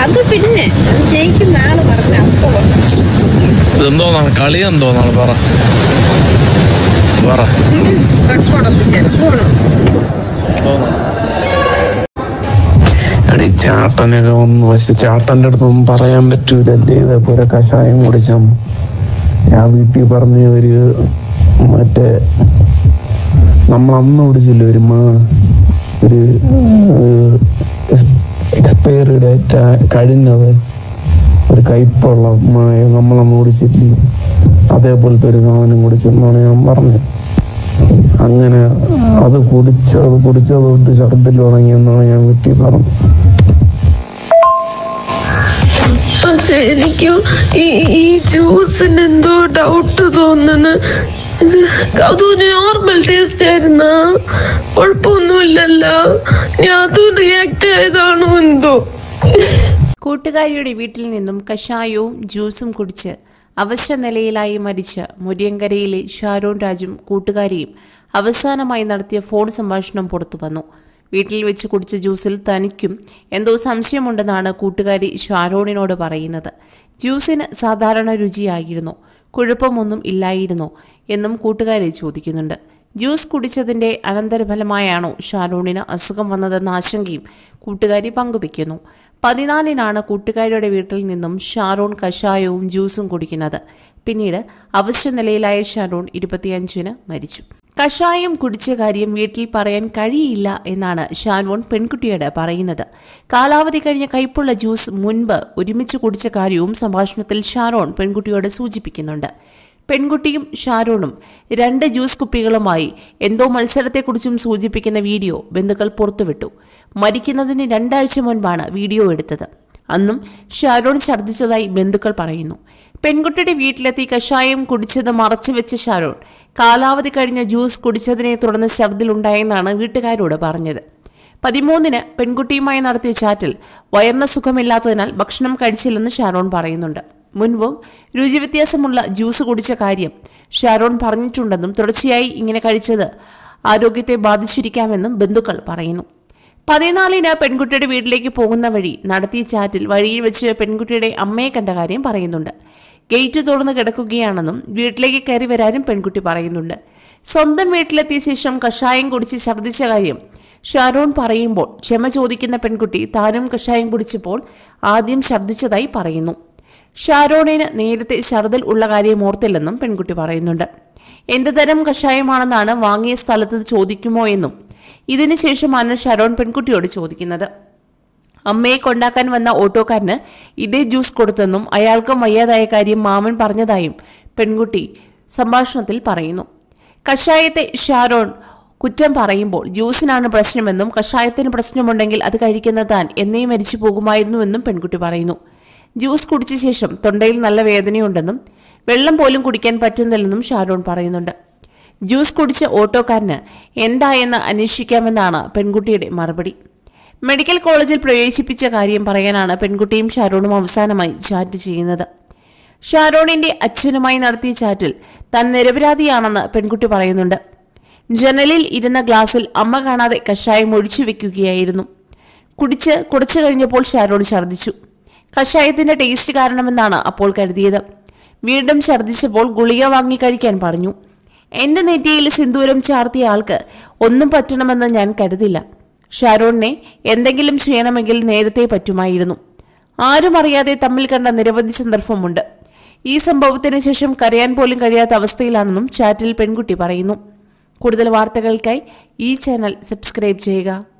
അത് പിന്നെ അത് ജയിക്കുന്ന ആള് പറഞ്ഞ അപ്പൊ ഇതെന്തോന്നാണ് കളി എന്തോന്നാണ് പറ പറ റെക്കോർഡൊന്ന് ചെറുപ്പോഴും എന്തോന്നാണ് എടി ചാട്ടനൊക്കെ വന്നു പക്ഷെ ചാട്ടന്റെ അടുത്തൊന്നും പറയാൻ പറ്റൂലല്ലേ ഇതേപോലെ കഷായം കുടിച്ചാൽ ഞാൻ വീട്ടിൽ പറഞ്ഞ ഒരു മറ്റേ നമ്മൾ അന്ന് കുടിച്ചില്ല ഒരു മാ ഒരു എക്സ്പയറി ഡേറ്റ് കഴിഞ്ഞത് ഒരു കയ്പുള്ള മായ നമ്മളന്ന് കുടിച്ചിട്ടില്ല അതേപോലത്തെ ഒരു സാധനം കുടിച്ചെന്നാണ് ഞാൻ പറഞ്ഞത് അങ്ങനെ അത് കുടിച്ച് അത് കുടിച്ചത് തൊട്ട് ഛർദിൽ തുടങ്ങിയെന്നാണ് ഞാൻ വീട്ടിൽ പറഞ്ഞത് പക്ഷെ എനിക്ക് ഈ ഈ ജ്യൂസിന് എന്തോ ഡൗട്ട് തോന്നണ് ഇത് അത് നോർമൽ ടേസ്റ്റ് ആയിരുന്ന കുഴപ്പമൊന്നുമില്ലല്ലോ ഞാൻ അത് റിയാക്ട് ആയതാണോ എന്തോ കൂട്ടുകാരിയുടെ വീട്ടിൽ നിന്നും കഷായവും ജ്യൂസും കുടിച്ച് അവശ നിലയിലായി മരിച്ച മുരിയങ്കരയിലെ ഷാരോൺ രാജും കൂട്ടുകാരിയും അവസാനമായി നടത്തിയ ഫോൺ സംഭാഷണം പുറത്തു വന്നു വീട്ടിൽ വെച്ച് കുടിച്ച ജ്യൂസിൽ തനിക്കും എന്തോ സംശയമുണ്ടെന്നാണ് കൂട്ടുകാരി ഷാരോണിനോട് പറയുന്നത് ജ്യൂസിന് സാധാരണ രുചിയായിരുന്നു കുഴപ്പമൊന്നും ഇല്ലായിരുന്നോ എന്നും കൂട്ടുകാരി ചോദിക്കുന്നുണ്ട് ജ്യൂസ് കുടിച്ചതിന്റെ അനന്തരഫലമായാണോ ഷാരോണിന് അസുഖം വന്നതെന്ന ആശങ്കയും കൂട്ടുകാരി പങ്കുവെക്കുന്നു പതിനാലിനാണ് കൂട്ടുകാരിയുടെ വീട്ടിൽ നിന്നും ഷാരോൺ കഷായവും ജ്യൂസും കുടിക്കുന്നത് പിന്നീട് അവശ്യ നിലയിലായ ഷാരോൺ ഇരുപത്തിയഞ്ചിന് മരിച്ചു കഷായം കുടിച്ച കാര്യം വീട്ടിൽ പറയാൻ കഴിയില്ല എന്നാണ് ഷാരോൺ പെൺകുട്ടിയോട് പറയുന്നത് കാലാവധി കഴിഞ്ഞ കൈപ്പുള്ള ജ്യൂസ് മുൻപ് ഒരുമിച്ച് കുടിച്ച കാര്യവും സംഭാഷണത്തിൽ ഷാരോൺ പെൺകുട്ടിയോട് സൂചിപ്പിക്കുന്നുണ്ട് പെൺകുട്ടിയും ഷാരോണും രണ്ട് ജ്യൂസ് കുപ്പികളുമായി എന്തോ മത്സരത്തെക്കുറിച്ചും സൂചിപ്പിക്കുന്ന വീഡിയോ ബന്ധുക്കൾ പുറത്തുവിട്ടു മരിക്കുന്നതിന് രണ്ടാഴ്ച മുൻപാണ് വീഡിയോ എടുത്തത് അന്നും ഷാരോൺ ഛർദ്ദിച്ചതായി ബന്ധുക്കൾ പറയുന്നു പെൺകുട്ടിയുടെ വീട്ടിലെത്തി കഷായം കുടിച്ചത് മറച്ചുവെച്ച ഷാരോൺ കാലാവധി കഴിഞ്ഞ ജ്യൂസ് കുടിച്ചതിനെ തുടർന്ന് ഛർദിലുണ്ടായെന്നാണ് വീട്ടുകാരോട് പറഞ്ഞത് പതിമൂന്നിന് പെൺകുട്ടിയുമായി നടത്തിയ ചാറ്റിൽ വയറിന് സുഖമില്ലാത്തതിനാൽ ഭക്ഷണം കഴിച്ചില്ലെന്ന് ഷാരോൺ പറയുന്നുണ്ട് മുൻപും രുചിവ്യത്യാസമുള്ള ജ്യൂസ് കുടിച്ച കാര്യം ഷാരോൺ പറഞ്ഞിട്ടുണ്ടെന്നും തുടർച്ചയായി ഇങ്ങനെ കഴിച്ചത് ആരോഗ്യത്തെ ബാധിച്ചിരിക്കാമെന്നും ബന്ധുക്കൾ പറയുന്നു പതിനാലിന് പെൺകുട്ടിയുടെ വീട്ടിലേക്ക് പോകുന്ന വഴി നടത്തിയ ചാറ്റിൽ വഴിയിൽ വെച്ച് പെൺകുട്ടിയുടെ അമ്മയെ കണ്ട കാര്യം പറയുന്നുണ്ട് ഗേറ്റ് തുറന്ന് കിടക്കുകയാണെന്നും വീട്ടിലേക്ക് കയറി വരാനും പെൺകുട്ടി പറയുന്നുണ്ട് സ്വന്തം വീട്ടിലെത്തിയ ശേഷം കഷായം കുടിച്ച് ഛർദ്ദിച്ച കാര്യം ഷാരോൺ പറയുമ്പോൾ ക്ഷമ ചോദിക്കുന്ന പെൺകുട്ടി താനും കഷായം കുടിച്ചപ്പോൾ ആദ്യം ഛർദ്ദിച്ചതായി പറയുന്നു ഷാരോണിന് നേരത്തെ ഛർദിൽ ഉള്ള കാര്യം ഓർത്തില്ലെന്നും പെൺകുട്ടി പറയുന്നുണ്ട് എന്ത് തരം കഷായമാണെന്നാണ് വാങ്ങിയ സ്ഥലത്ത് ചോദിക്കുമോ എന്നും ഇതിനുശേഷമാണ് ഷാരോൺ പെൺകുട്ടിയോട് ചോദിക്കുന്നത് അമ്മയെ കൊണ്ടാക്കാൻ വന്ന ഓട്ടോക്കാരന് ഇതേ ജ്യൂസ് കൊടുത്തെന്നും അയാൾക്കും വയ്യാതായ കാര്യം മാമൻ പറഞ്ഞതായും പെൺകുട്ടി സംഭാഷണത്തിൽ പറയുന്നു കഷായത്തെ ഷാരോൺ കുറ്റം പറയുമ്പോൾ ജ്യൂസിനാണ് പ്രശ്നമെന്നും കഷായത്തിന് പ്രശ്നമുണ്ടെങ്കിൽ അത് കഴിക്കുന്ന താൻ എന്നേ മരിച്ചു പോകുമായിരുന്നുവെന്നും പെൺകുട്ടി പറയുന്നു ജ്യൂസ് കുടിച്ച ശേഷം തൊണ്ടയിൽ നല്ല വേദനയുണ്ടെന്നും വെള്ളം പോലും കുടിക്കാൻ പറ്റുന്നില്ലെന്നും ഷാരോൺ പറയുന്നുണ്ട് ജ്യൂസ് കുടിച്ച ഓട്ടോക്കാരന് എന്തായെന്ന് അന്വേഷിക്കാമെന്നാണ് പെൺകുട്ടിയുടെ മറുപടി മെഡിക്കൽ കോളേജിൽ പ്രവേശിപ്പിച്ച കാര്യം പറയാനാണ് പെൺകുട്ടിയും ഷാരോണും അവസാനമായി ചാറ്റ് ചെയ്യുന്നത് ഷാരോണിന്റെ അച്ഛനുമായി നടത്തിയ ചാറ്റിൽ താൻ നിരപരാധിയാണെന്ന് പെൺകുട്ടി പറയുന്നുണ്ട് ജനലിൽ ഇരുന്ന ഗ്ലാസ്സിൽ അമ്മ കാണാതെ കഷായം ഒഴിച്ചു വെക്കുകയായിരുന്നു കുടിച്ച് കുറച്ചു കഴിഞ്ഞപ്പോൾ ഷാരോൺ ഛർദ്ദിച്ചു കഷായത്തിന്റെ ടേസ്റ്റ് കാരണമെന്നാണ് അപ്പോൾ കരുതിയത് വീണ്ടും ഛർദ്ദിച്ചപ്പോൾ ഗുളിക വാങ്ങി കഴിക്കാൻ പറഞ്ഞു എന്റെ നെറ്റിയിൽ സിന്ദൂരം ചാർത്തിയ ആൾക്ക് ഒന്നും പറ്റണമെന്ന് ഞാൻ കരുതില്ല ഷാരോണിനെ എന്തെങ്കിലും ചെയ്യണമെങ്കിൽ നേരത്തെ പറ്റുമായിരുന്നു ആരും അറിയാതെ തമ്മിൽ കണ്ട നിരവധി സന്ദർഭമുണ്ട് ഈ സംഭവത്തിന് ശേഷം കരയാൻ പോലും കഴിയാത്ത അവസ്ഥയിലാണെന്നും ചാറ്റിൽ പെൺകുട്ടി പറയുന്നു കൂടുതൽ വാർത്തകൾക്കായി ഈ ചാനൽ സബ്സ്ക്രൈബ് ചെയ്യുക